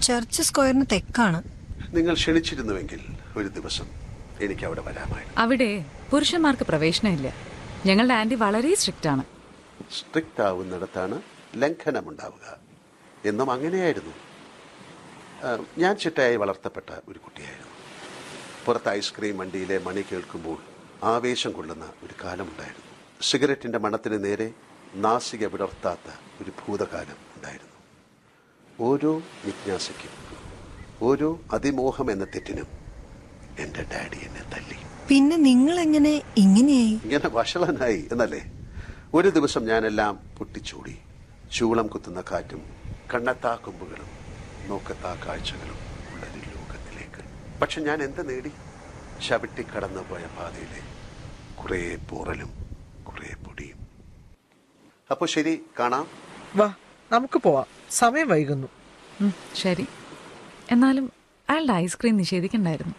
church സ്ക്വയറിന് തെക്കാണ് നിങ്ങൾ ക്ഷണിച്ചിരുന്നുവെങ്കിൽ ഒരു ദിവസം എനിക്ക് അവിടെ വരാമായിരുന്നു അവിടെ പുരുഷന്മാർക്ക് പ്രവേശനമില്ല ഞങ്ങളുടെ ആന്റി വളരെ സ്ട്രിക്റ്റ് ആണ് സ്ട്രിക്റ്റ് ആവുന്നിടത്താണ് ലംഘനമുണ്ടാവുക എന്നും അങ്ങനെയായിരുന്നു ആ, ഞാൻ ചിട്ടയായി വളർത്തപ്പെട്ട ഒരു കുട്ടിയായിരുന്നു പുറത്ത് ഐസ്ക്രീം വണ്ടിയിലെ മണി കേൾക്കുമ്പോൾ ആവേശം കൊള്ളുന്ന ഒരു കാലമുണ്ടായിരുന്നു സിഗരറ്റിൻ്റെ മണത്തിന് നേരെ നാസിക വിടർത്താത്ത ഒരു ഭൂതകാലം ഉണ്ടായിരുന്നു ഓരോ ജിജ്ഞാസയ്ക്കും ഓരോ അതിമോഹം എന്ന തെറ്റിനും എൻ്റെ ഡാഡി എന്നെ തല്ലി പിന്നെ നിങ്ങൾ എങ്ങനെ ഇങ്ങനെയായി ഇങ്ങനെ വഷളനായി എന്നല്ലേ ഒരു ദിവസം ഞാനെല്ലാം പൊട്ടിച്ചൂടി ചൂളം കുത്തുന്ന കാറ്റും കണ്ണത്താ കൊമ്പുകളും നോക്കത്താ കാഴ്ചകളും ഉള്ള ഒരു ലോകത്തിലേക്ക് പക്ഷെ ഞാൻ എന്ത് നേടി ചവിട്ടി കടന്നു പോയ പാതയിലെ കുറേ പോറലും കുറേ പൊടിയും അപ്പോൾ ശരി കാണാം വാ നമുക്ക് പോവാം സമയം വൈകുന്നു ഉം, ശരി എന്നാലും അയാളുടെ ഐസ്ക്രീം നിഷേധിക്കണ്ടായിരുന്നു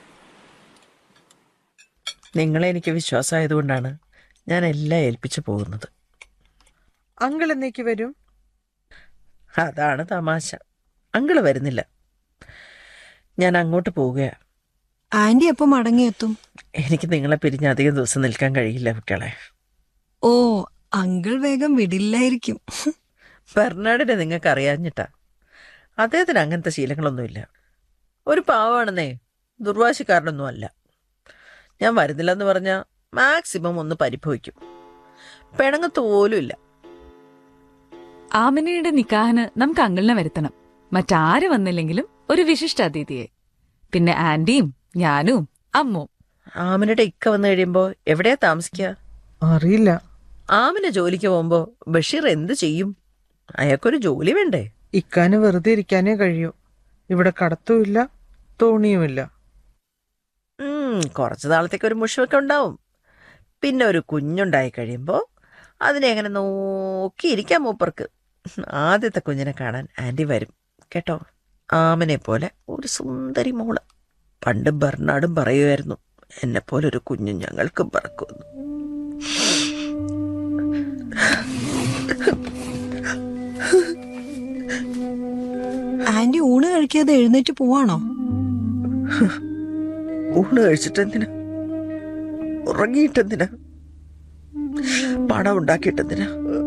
നിങ്ങളെ എനിക്ക് വിശ്വാസമായതുകൊണ്ടാണ് ഞാൻ എല്ലാം ഏൽപ്പിച്ചു പോകുന്നത് അങ്കിൾ എന്നേക്ക് വരും അതാണ് തമാശ അങ്കിള് വരുന്നില്ല ഞാൻ അങ്ങോട്ട് പോവുകയാ ആന്റി എപ്പോ മടങ്ങിയെത്തും എനിക്ക് നിങ്ങളെ പിരിഞ്ഞ് അധികം ദിവസം നിൽക്കാൻ കഴിയില്ല കുട്ടികളെ ഓ അങ്കിൾ വേഗം വിടില്ലായിരിക്കും ബെർണാഡിനെ നിങ്ങൾക്ക് അറിയാഞ്ഞിട്ടാ അദ്ദേഹത്തിന് അങ്ങനത്തെ ശീലങ്ങളൊന്നുമില്ല ഒരു പാവമാണെന്നേ ദുർവാശിക്കാരനൊന്നും അല്ല ഞാൻ വരുന്നില്ലെന്ന് പറഞ്ഞാൽ മാക്സിമം ഒന്ന് പരിഭവിക്കും പിണങ്ങത്ത് പോലും ഇല്ല ആമിനയുടെ നിക്കാഹിന് നമുക്ക് അങ്കിളിനെ വരുത്തണം മറ്റാര് വന്നില്ലെങ്കിലും ഒരു വിശിഷ്ട അതിഥിയെ പിന്നെ ആന്റിയും ഞാനും അമ്മും ആമിനയുടെ ഇക്ക വന്നു കഴിയുമ്പോൾ എവിടെയാ താമസിക്കുക അറിയില്ല ആമിന ജോലിക്ക് പോകുമ്പോ ബഷീർ എന്ത് ചെയ്യും അയാൾക്കൊരു ജോലി വേണ്ടേ ഇക്കാന് വെറുതെ ഇരിക്കാനേ കഴിയൂ ഇവിടെ കടത്തുമില്ല തോണിയുമില്ല ഉം, കുറച്ച് നാളത്തേക്ക് ഒരു മുഷിവൊക്കെ ഉണ്ടാവും പിന്നെ ഒരു കുഞ്ഞുണ്ടായി കഴിയുമ്പോ അതിനെ എങ്ങനെ നോക്കിയിരിക്കാം മൂപ്പർക്ക് ആദ്യത്തെ കുഞ്ഞിനെ കാണാൻ ആന്റി വരും കേട്ടോ ആമനെ പോലെ ഒരു സുന്ദരി മോള് പണ്ട് ബർണാടും പറയുമായിരുന്നു എന്നെ പോലെ ഒരു കുഞ്ഞു ഞങ്ങൾക്കും പറക്കുമെന്ന് ആന്റി ഊണ് കഴിക്കാതെ എഴുന്നേറ്റ് പോവാണോ ഊണ് കഴിച്ചിട്ടെന്തിനാ ഉറങ്ങിയിട്ടെന്തിനാ പണം ഉണ്ടാക്കിയിട്ടെന്തിനാ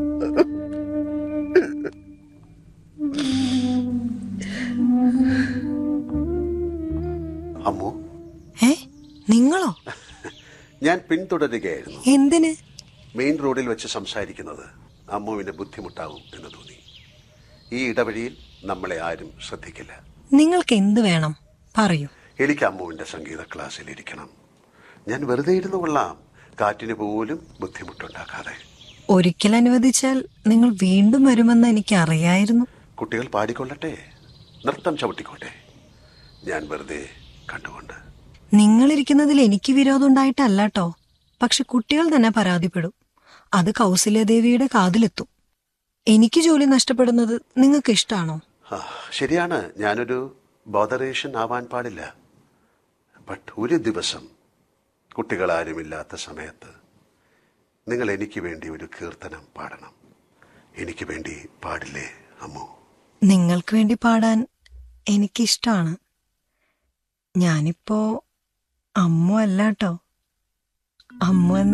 അമ്മു ഏ നിങ്ങളോ ഞാൻ പിന്തുടരുകയായിരുന്നു എന്തിന് മെയിൻ റോഡിൽ വെച്ച് സംസാരിക്കുന്നത് അമ്മുവിന് ബുദ്ധിമുട്ടാവും എന്ന് തോന്നി ഈ ഇടവഴിയിൽ നമ്മളെ ആരും ശ്രദ്ധിക്കില്ല നിങ്ങൾക്ക് എന്ത് വേണം പറയൂ എനിക്ക് അമ്മുവിന്റെ സംഗീത ക്ലാസ്സിൽ ഇരിക്കണം ഞാൻ വെറുതെ ഇരുന്നു കൊള്ളാം കാറ്റിന് പോലും ബുദ്ധിമുട്ടുണ്ടാക്കാതെ ഒരിക്കൽ അനുവദിച്ചാൽ നിങ്ങൾ വീണ്ടും വരുമെന്ന് എനിക്ക് അറിയായിരുന്നു കുട്ടികൾ പാടിക്കൊള്ളട്ടെ നൃത്തം ചവിട്ടിക്കോട്ടെ ഞാൻ വെറുതെ കണ്ടുകൊണ്ട് നിങ്ങളിരിക്കുന്നതിൽ എനിക്ക് വിരോധം ഉണ്ടായിട്ടല്ല കേട്ടോ പക്ഷെ കുട്ടികൾ തന്നെ പരാതിപ്പെടും അത് കൗസല്യദേവിയുടെ കാതിലെത്തും എനിക്ക് ജോലി നഷ്ടപ്പെടുന്നത് നിങ്ങൾക്ക് ഇഷ്ടാണോ ആ, ശരിയാണ് ഞാനൊരു ബോധറേഷൻ ആവാൻ പാടില്ല ബട്ട് ഒരു ദിവസം കുട്ടികളാരുമില്ലാത്ത സമയത്ത് നിങ്ങൾ എനിക്ക് വേണ്ടി ഒരു കീർത്തനം പാടണം എനിക്ക് വേണ്ടി പാടില്ലേ അമ്മു നിങ്ങൾക്ക് വേണ്ടി പാടാൻ എനിക്കിഷ്ടാണ് ഞാനിപ്പോ അമ്മു അല്ല കേട്ടോ അമ്മു എന്ന